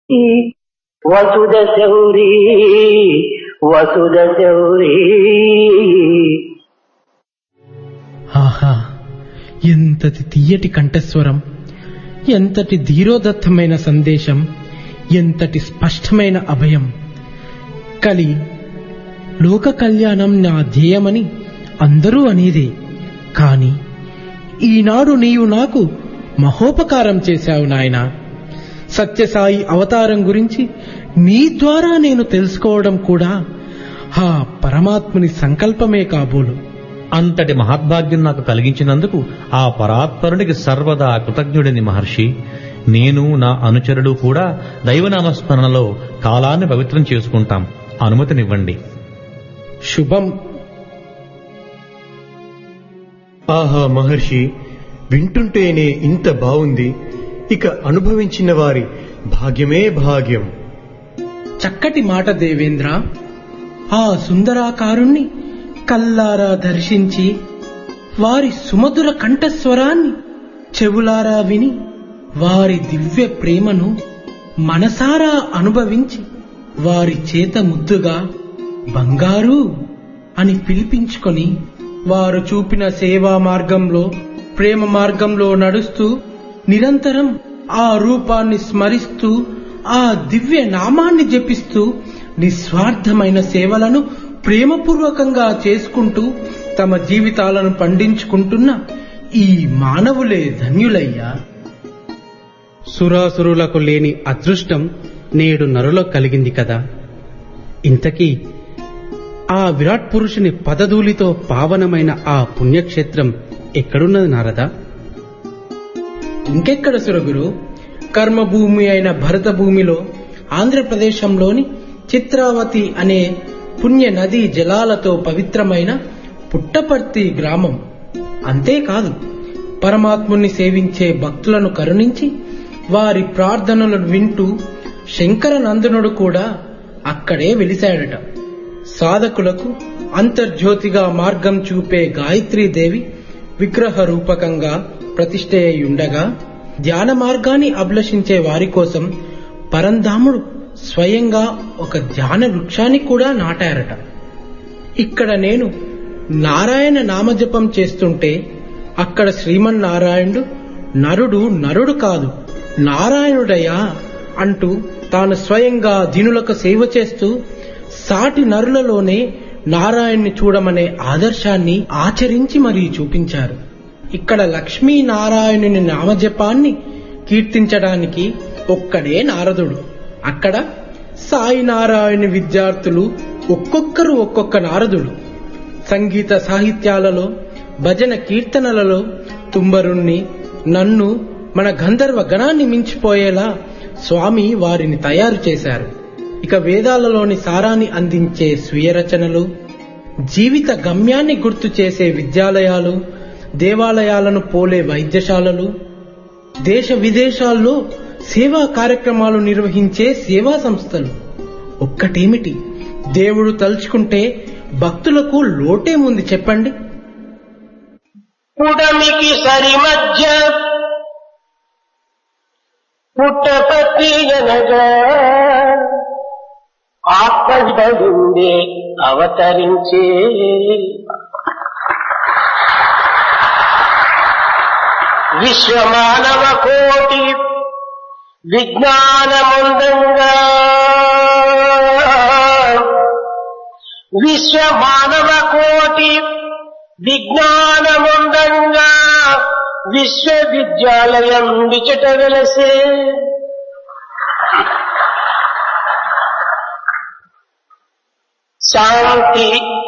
వసుద శౌరీ వసుద శౌరీ ఆహా ఎంతటి తీయటి కంఠస్వరం ఎంతటి ధీరోదత్తమైన సందేశం ఎంతటి స్పష్టమైన అభయం కలి లోక కళ్యాణం నా ధ్యేయమని అందరూ అనేదే కాని ఈనాడు నీవు నాకు మహోపకారం చేశావు నాయనా సత్యసాయి అవతారం గురించి నీ ద్వారా నేను తెలుసుకోవడం కూడా ఆ పరమాత్ముని సంకల్పమే కాబోలు అంతటి మహద్భాగ్యం నాకు కలిగించినందుకు ఆ పరాత్పరునికి సర్వదా కృతజ్ఞుడిని మహర్షి నేను నా అనుచరుడు కూడా దైవనామస్మరణలో కాలాన్ని పవిత్రం చేసుకుంటాం అనుమతినివ్వండి శుభం ఆహా మహర్షి వింటుంటేనే ఇంత బావుంది ఇక అనుభవించిన వారి భాగ్యమే భాగ్యం చక్కటి మాట దేవేంద్ర ఆ సుందరాకారుణ్ణి కల్లారా దర్శించి వారి సుమధుర కంఠస్వరాన్ని చెవులారా విని వారి దివ్య ప్రేమను మనసారా అనుభవించి వారి చేత ముద్దుగా బంగారు అని పిలిపించుకొని వారు చూపిన సేవా మార్గంలో ప్రేమ మార్గంలో నడుస్తూ నిరంతరం ఆ రూపాన్ని స్మరిస్తూ ఆ దివ్య నామాన్ని జపిస్తూ నిస్వార్థమైన సేవలను ప్రేమపూర్వకంగా చేసుకుంటూ తమ జీవితాలను పండించుకుంటున్న ఈ మానవులే ధన్యులయ్యా సురాసురులకు లేని అదృష్టం నేడు నరులో కలిగింది కదా ఇంతకీ ఆ విరాట్ పురుషుని పదధూలితో పావనమైన ఆ పుణ్యక్షేత్రం ఎక్కడున్నది నారదా ఇంకెక్కడ సురగురు కర్మభూమి అయిన భరత భూమిలో ఆంధ్రప్రదేశంలోని చిత్రావతి అనే పుణ్య నదీ జలాలతో పవిత్రమైన పుట్టపర్తి గ్రామం అంతేకాదు పరమాత్ముని సేవించే భక్తులను కరుణించి వారి ప్రార్థనలను వింటూ శంకర నందనుడు కూడా అక్కడే వెలిశాడట సాధకులకు అంతర్జ్యోతిగా మార్గం చూపే గాయత్రీదేవి విగ్రహ రూపకంగా ప్రతిష్ఠ అయి ఉండగా ధ్యాన మార్గాన్ని అభిలషించే వారి కోసం పరంధాముడు స్వయంగా ఒక ధ్యాన వృక్షాన్ని కూడా నాటారట ఇక్కడ నేను నారాయణ నామజపం చేస్తుంటే అక్కడ శ్రీమన్నారాయణుడు నరుడు నరుడు కాదు నారాయణుడయ్యా అంటూ తాను స్వయంగా దీనులకు సేవ చేస్తూ సాటి నరులలోనే నారాయణ్ణి చూడమనే ఆదర్శాన్ని ఆచరించి మరీ చూపించారు ఇక్కడ లక్ష్మీ నారాయణుని నామజపాన్ని కీర్తించడానికి ఒక్కడే నారదుడు అక్కడ సాయి నారాయణ విద్యార్థులు ఒక్కొక్కరు ఒక్కొక్క నారదుడు సంగీత సాహిత్యాలలో భజన కీర్తనలలో తుంబరుణ్ణి నన్ను మన గంధర్వ గణాన్ని మించిపోయేలా స్వామి వారిని తయారు చేశారు ఇక వేదాలలోని సారాన్ని అందించే స్వీయ రచనలు జీవిత గమ్యాన్ని గుర్తు చేసే విద్యాలయాలు దేవాలయాలను పోలే వైద్యశాలలు దేశ విదేశాల్లో సేవా కార్యక్రమాలు నిర్వహించే సేవా సంస్థలు ఒక్కటేమిటి దేవుడు తలుచుకుంటే భక్తులకు లోటేముంది చెప్పండి పుడమికి సరి మధ్య పుట్టపత్తి అనగా ఆత్మవిధుండే అవతరించే విశ్వమానవ కోటి విజ్ఞానముందంగా విశ్వమానవ కోటి విజ్ఞానముందంగా విశ్వవిద్యాలయం విచట వెలసే శాంతి